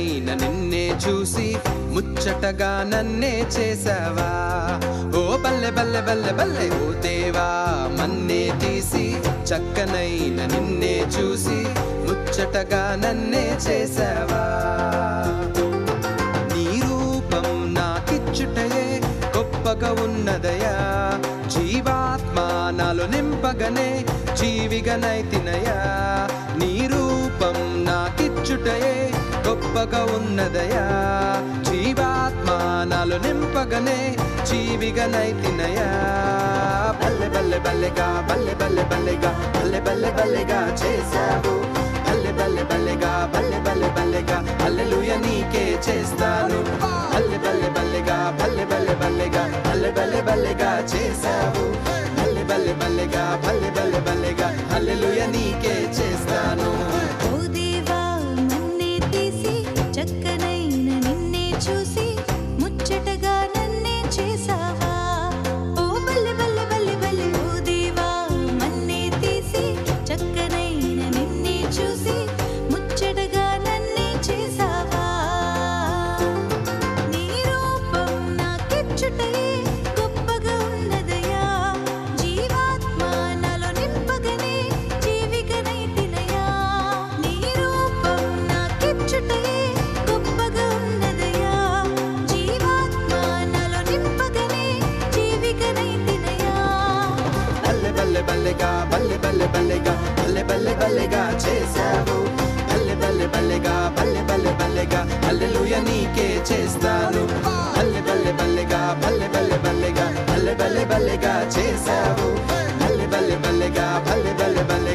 చక్కనైన నిన్నే చూసి ముచ్చటగా నన్నే చేసావా ఓ బల్లె బల్లె బల్లె బల్లె ఓ దేవా మన్నే తీసి చక్కనైన నిన్నే చూసి ముచ్చటగా నన్నే చేసావా నీ రూపం నాకిచ్చుటయే గొప్పగా ఉన్నదయా జీవాత్మ నాలో నింపగనే జీవిగనైతినయా నీ రూపం నాకిచ్చుటయే గొప్పగా ఉన్నదయా జీవాత్మ నాలో నింపగనే జీవిగనైతినయా బల్లె బల్లె బల్లెగా బల్లె బల్లె బల్లెగా బల్లె బల్లె బల్లెగా చేశావు బల్లె బల్లె బల్లెగా బల్లె బల్లె బల్లెగా హల్లెలూయా నీకే చేస్తాను బల్లె బల్లె బల్లెగా బల్లె బల్లె బల్లెగా బల్లె బల్లె బల్లెగా చేశావు బల్లె బల్లె బల్లెగా బల్లె బల్లె బల్లెగా హల్లెలూయా నీకే చేస్తాను ఓ దేవా నన్నే తీసి చక్కనైన నిన్నే చూసి ముచ్చటగా నన్నే చేసావా ఓ బల్లె బల్లె బల్లె బల్లె ఓ దేవా నన్నే తీసి చక్కనైన నిన్నే చూసి ముచ్చటగా నన్నే చేసావా నీ రూపం నాకిచ్చుటయే గొప్పగా ఉన్నదయా జీవాత్మ నాలో నింపగనే జీవికనైతినయా నీ రూపం నాకిచ్చుటయే గొప్పగా ఉన్నదయా జీవాత్మ నాలో నింపగనే జీవికనైతినయా బల్లె బల్లె బల్లెగా బల్లె బల్లె బల్లెగా బల్లె బల్లె బల్లెగా చేశావు బల్లె బల్లె బల్లెగా బల్లె బల్లె బల్లెగా హల్లెలూయా నీకే చేస్తాను బల్లె బల్లె బల్లెగా బల్లె బల్లె బల్లెగా బల్లె బల్లె బల్లెగా చేశావు బల్లె బల్లె బల్లెగా బల్లె బల్లె బల్లెగా